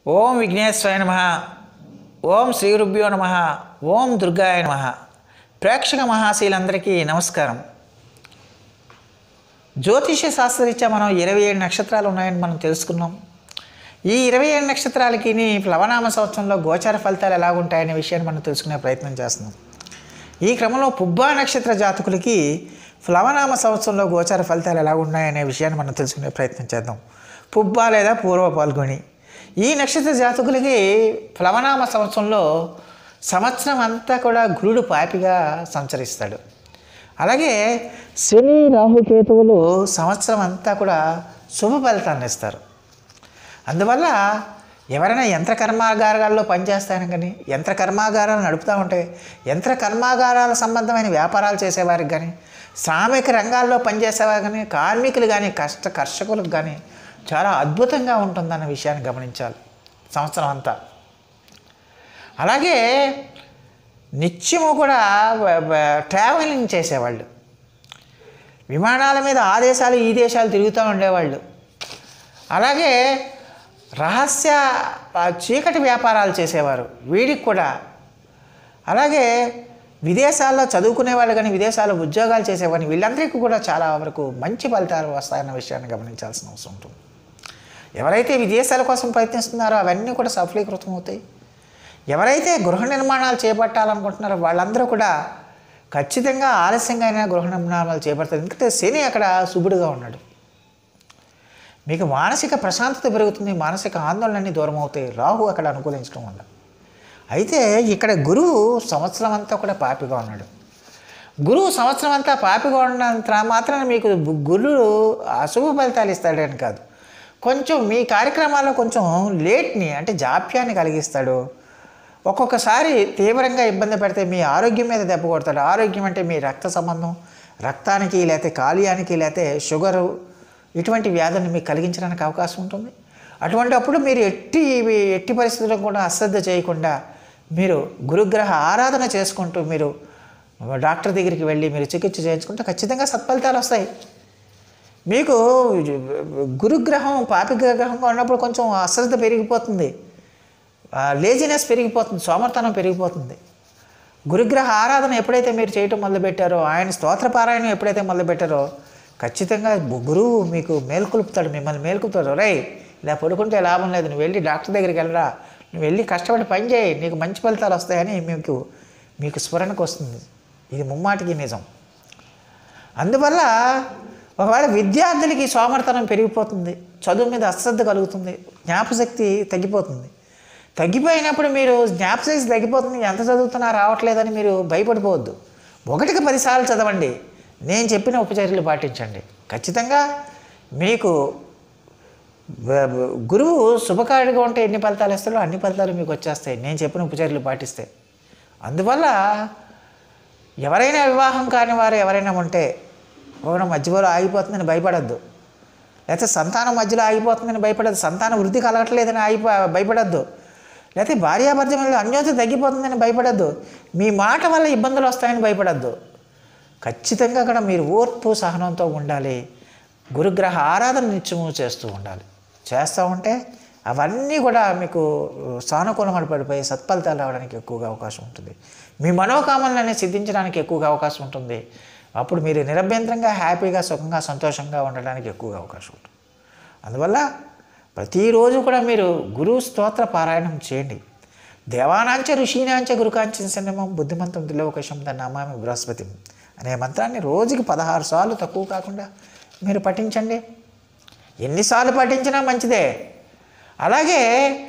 ఓం విఘ్నేశ్వరాయ నమ ఓం శ్రీ గురుభ్యో నమ ఓం దుర్గాయ నమ ప్రేక్షక మహాశీలందరికీ నమస్కారం జ్యోతిష్య శాస్త్రరీత్యా మనం ఇరవై ఏడు నక్షత్రాలు ఉన్నాయని మనం తెలుసుకున్నాం ఈ ఇరవై ఏడు నక్షత్రాలకి ప్లవనామ సంవత్సరంలో గోచార ఫలితాలు ఎలా ఉంటాయనే విషయాన్ని మనం తెలుసుకునే ప్రయత్నం చేస్తున్నాం ఈ క్రమంలో పుబ్బా నక్షత్ర జాతకులకి ప్లవనామ సంవత్సరంలో గోచార ఫలితాలు ఎలా ఉన్నాయనే విషయాన్ని మనం తెలుసుకునే ప్రయత్నం చేద్దాం పుబ్బా లేదా పూర్వ పాల్గొని ఈ నక్షత్ర జాతకులకి ప్లవనామ సంవత్సరంలో సంవత్సరం అంతా కూడా గురుడు పాపిగా సంచరిస్తాడు అలాగే శని రాహుకేతువులు సంవత్సరం అంతా కూడా శుభ ఫలితాన్ని ఇస్తారు అందువల్ల ఎవరైనా యంత్ర కర్మాగారాల్లో పనిచేస్తాయని కానీ యంత్ర కర్మాగారాలు నడుపుతూ ఉంటే యంత్ర కర్మాగారాల సంబంధమైన వ్యాపారాలు చేసేవారికి కానీ శ్రామిక రంగాల్లో పనిచేసేవారు కానీ కార్మికులు కానీ కష్ట కర్షకులకు కానీ చాలా అద్భుతంగా ఉంటుందన్న విషయాన్ని గమనించాలి సంవత్సరం అంతా అలాగే నిత్యము కూడా వ- వ- ట్రావెలింగ్ చేసేవాళ్ళు విమానాల మీద ఆ దేశాలు ఈ దేశాలు తిరుగుతూ ఉండేవాళ్ళు అలాగే రహస్య ఆ, చీకటి వ్యాపారాలు చేసేవారు వీడికి కూడా అలాగే విదేశాల్లో చదువుకునే వాళ్ళు కానీ విదేశాల్లో ఉద్యోగాలు చేసేవాడిని వీళ్ళందరికీ కూడా చాలా వరకు మంచి ఫలితాలు వస్తాయన్న విషయాన్ని గమనించాల్సిన అవసరం ఉంటుంది ఎవరైతే విదేశాల కోసం ప్రయత్నిస్తున్నారో అవన్నీ కూడా సఫలీకృతం అవుతాయి ఎవరైతే గృహ నిర్మాణాలు చేపట్టాలనుకుంటున్నారో వాళ్ళందరూ కూడా ఖచ్చితంగా ఆలస్యంగా అయినా గృహ నిర్మాణాలు చేపడతారు ఎందుకంటే శని అక్కడ శుభుడుగా ఉన్నాడు మీకు మానసిక ప్రశాంతత పెరుగుతుంది మానసిక ఆందోళనన్నీ దూరం అవుతాయి రాహు అక్కడ అనుకూలించడం వల్ల అయితే ఇక్కడ గురువు సంవత్సరం అంతా కూడా పాపిగా ఉన్నాడు గురువు సంవత్సరం అంతా పాపిగా ఉన్నంత మాత్రాన మీకు గురువు అశుభ ఫలితాలు ఇస్తాడని కాదు కొంచెం మీ కార్యక్రమాల్లో కొంచెం లేట్ని అంటే జాప్యాన్ని కలిగిస్తాడు ఒక్కొక్కసారి తీవ్రంగా ఇబ్బంది పెడితే మీ ఆరోగ్యం మీద దెబ్బ కొడతాడు ఆరోగ్యం అంటే మీ రక్త సంబంధం రక్తానికి లేకపోతే కాలియానికి లేకపోతే షుగరు ఇటువంటి వ్యాధులను మీకు కలిగించడానికి అవకాశం ఉంటుంది అటువంటి అప్పుడు మీరు ఎట్టి ఎట్టి పరిస్థితుల్లో కూడా అశ్రద్ధ చేయకుండా మీరు గురుగ్రహ ఆరాధన చేసుకుంటూ మీరు డాక్టర్ దగ్గరికి వెళ్ళి మీరు చికిత్స చేయించుకుంటే ఖచ్చితంగా సత్ఫలితాలు వస్తాయి మీకు గురుగ్రహం పాపిక గ్రహంగా ఉన్నప్పుడు కొంచెం అశ్రద్ధ పెరిగిపోతుంది లేజినెస్ పెరిగిపోతుంది సోమర్తనం పెరిగిపోతుంది గురుగ్రహ ఆరాధన ఎప్పుడైతే మీరు చేయటం మొదలుపెట్టారో ఆయన స్తోత్ర పారాయణం ఎప్పుడైతే మొదలుపెట్టారో ఖచ్చితంగా గు- గురువు మీకు మేల్కొలుపుతాడు మిమ్మల్ని మేల్కొలుపుతాడు రై ఇలా పడుకుంటే లాభం లేదు నువ్వు వెళ్ళి డాక్టర్ దగ్గరికి వెళ్ళరా నువ్వు వెళ్ళి కష్టపడి పని చేయి నీకు మంచి ఫలితాలు వస్తాయని మీకు మీకు స్ఫురణకు వస్తుంది ఇది ముమ్మాటికి నిజం అందువల్ల ఒకవేళ విద్యార్థులకి సోమర్తనం పెరిగిపోతుంది చదువు మీద అశ్రద్ధ కలుగుతుంది జ్ఞాపశక్తి తగ్గిపోతుంది తగ్గిపోయినప్పుడు మీరు జ్ఞాపశక్తి తగ్గిపోతుంది ఎంత చదువుతున్నా రావట్లేదని మీరు భయపడిపోవద్దు ఒకటికి పదిసార్లు చదవండి నేను చెప్పిన ఉపచర్యలు పాటించండి ఖచ్చితంగా మీకు వ- వ- గురువు శుభకారిగా ఉంటే ఎన్ని ఫలితాలు ఇస్తాడో అన్ని ఫలితాలు మీకు వచ్చేస్తాయి నేను చెప్పిన ఉపచర్యలు పాటిస్తే అందువల్ల ఎవరైనా వివాహం కాని వారు ఎవరైనా ఉంటే ఒకటి మధ్యలో ఆగిపోతుందని భయపడద్దు లేకపోతే సంతానం మధ్యలో ఆగిపోతుందని భయపడద్దు సంతాన వృద్ధి కలగట్లేదని ఆగిపో భయపడద్దు లేకపోతే భార్యాభర్త మీద అన్యోన్యత తగ్గిపోతుందని భయపడద్దు మీ మాట వల్ల ఇబ్బందులు వస్తాయని భయపడద్దు ఖచ్చితంగా అక్కడ మీరు ఓర్పు సహనంతో ఉండాలి గురుగ్రహ ఆరాధన నిత్యము చేస్తూ ఉండాలి చేస్తూ ఉంటే అవన్నీ కూడా మీకు సానుకూలమైన పడిపోయి సత్ఫలితాలు రావడానికి ఎక్కువగా అవకాశం ఉంటుంది మీ మనోకామనలని సిద్ధించడానికి ఎక్కువగా అవకాశం ఉంటుంది అప్పుడు మీరు నిరభ్యంతరంగా హ్యాపీగా సుఖంగా సంతోషంగా ఉండడానికి ఎక్కువగా అవకాశం ఉంటుంది అందువల్ల ప్రతిరోజు కూడా మీరు గురు స్తోత్ర పారాయణం చేయండి దేవానాంచ ఋషీనాంచ గురుకాంచ సినిమం బుద్ధిమంతం దిలోకశం దాన్ని నమామి బృహస్పతి అనే మంత్రాన్ని రోజుకి పదహారు సార్లు తక్కువ కాకుండా మీరు పఠించండి ఎన్నిసార్లు పఠించినా మంచిదే అలాగే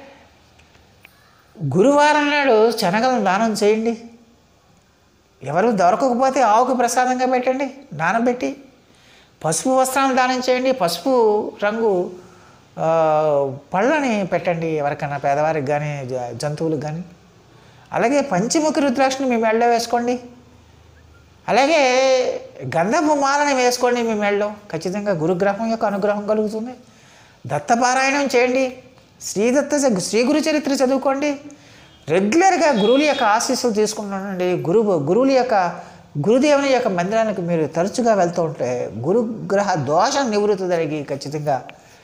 గురువారం నాడు శనగలను దానం చేయండి ఎవరు దొరకకపోతే ఆవుకు ప్రసాదంగా పెట్టండి నానబెట్టి పసుపు వస్త్రాలను దానం చేయండి పసుపు రంగు ఆ, పళ్ళని పెట్టండి ఎవరికైనా పేదవారికి కానీ జ- జంతువులకు కానీ అలాగే పంచముఖి రుద్రాక్షని మీ మెళ్ళలో వేసుకోండి అలాగే గంధపు మాలని వేసుకోండి మీ మెళ్ళలో ఖచ్చితంగా గురుగ్రహం యొక్క అనుగ్రహం కలుగుతుంది దత్తపారాయణం చేయండి శ్రీదత్త చ- శ్రీ గురు చరిత్ర చదువుకోండి రెగ్యులర్గా గురువుల యొక్క ఆశీస్సులు తీసుకుంటుండండి గురువు గురువుల యొక్క గురుదేవుని యొక్క మందిరానికి మీరు తరచుగా వెళ్తూ ఉంటే గురుగ్రహ దోషం నివృత్తి జరిగి ఖచ్చితంగా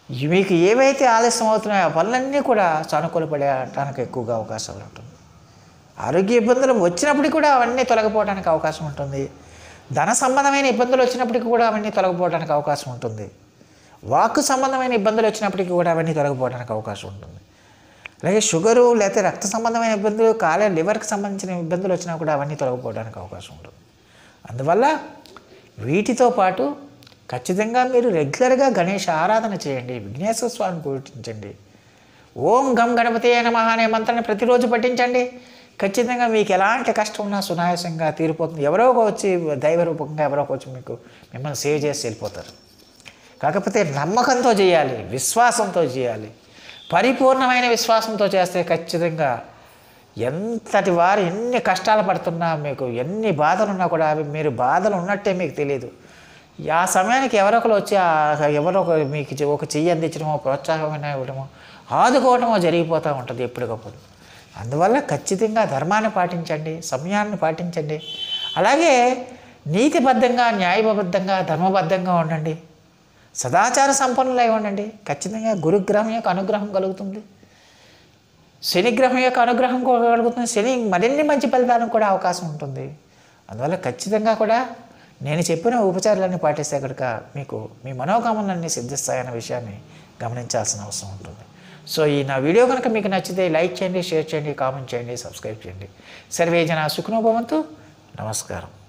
ఈ- మీకు ఏవైతే ఆలస్యం అవుతున్నాయో ఆ పనులన్నీ కూడా సానుకూలపడటానికి ఎక్కువగా అవకాశాలు ఉంటుంది ఆరోగ్య ఇబ్బందులు వచ్చినప్పటికీ కూడా అవన్నీ తొలగిపోవడానికి అవకాశం ఉంటుంది ధన సంబంధమైన ఇబ్బందులు వచ్చినప్పటికీ కూడా అవన్నీ తొలగిపోవడానికి అవకాశం ఉంటుంది వాక్కు సంబంధమైన ఇబ్బందులు వచ్చినప్పటికీ కూడా అవన్నీ తొలగిపోవడానికి అవకాశం ఉంటుంది అలాగే షుగరు లేకపోతే రక్త సంబంధమైన ఇబ్బందులు కాలే లివర్కి సంబంధించిన ఇబ్బందులు వచ్చినా కూడా అవన్నీ తొలగిపోవడానికి అవకాశం ఉంటుంది అందువల్ల వీటితో పాటు ఖచ్చితంగా మీరు రెగ్యులర్గా గణేష ఆరాధన చేయండి విఘ్నేశ్వర స్వామిని పూజించండి ఓం గం గణపతి అయిన అనే మంత్రాన్ని ప్రతిరోజు పఠించండి ఖచ్చితంగా మీకు ఎలాంటి కష్టం ఉన్నా సునాయాసంగా తీరిపోతుంది ఎవరో ఒక వచ్చి దైవ రూపంగా ఎవరో ఒక వచ్చి మీకు మిమ్మల్ని సేవ్ చేసి వెళ్ళిపోతారు కాకపోతే నమ్మకంతో చేయాలి విశ్వాసంతో చేయాలి పరిపూర్ణమైన విశ్వాసంతో చేస్తే ఖచ్చితంగా ఎంతటి వారు ఎన్ని కష్టాలు పడుతున్నా మీకు ఎన్ని బాధలు ఉన్నా కూడా అవి మీరు బాధలు ఉన్నట్టే మీకు తెలియదు ఆ సమయానికి ఎవరో ఒకరు వచ్చి ఆ ఎవరో ఒకరు మీకు చె- ఒక చెయ్యి అందించడమో ప్రోత్సాహమైన ఇవ్వడమో ఆదుకోవడమో జరిగిపోతూ ఉంటుంది ఎప్పటికప్పుడు అందువల్ల ఖచ్చితంగా ధర్మాన్ని పాటించండి సమయాన్ని పాటించండి అలాగే నీతిబద్ధంగా న్యాయబద్ధంగా ధర్మబద్ధంగా ఉండండి సదాచార సంపన్నులై ఉండండి ఖచ్చితంగా గురుగ్రహం యొక్క అనుగ్రహం కలుగుతుంది శనిగ్రహం యొక్క అనుగ్రహం కూడా కలుగుతుంది శని మరిన్ని మంచి ఫలితాలకు కూడా అవకాశం ఉంటుంది అందువల్ల ఖచ్చితంగా కూడా నేను చెప్పిన ఉపచారాలన్నీ పాటిస్తే కనుక మీకు మీ మనోకామనలన్నీ సిద్ధిస్తాయన్న విషయాన్ని గమనించాల్సిన అవసరం ఉంటుంది సో ఈ నా వీడియో కనుక మీకు నచ్చితే లైక్ చేయండి షేర్ చేయండి కామెంట్ చేయండి సబ్స్క్రైబ్ చేయండి సర్వే జన సుఖనోభవంతు నమస్కారం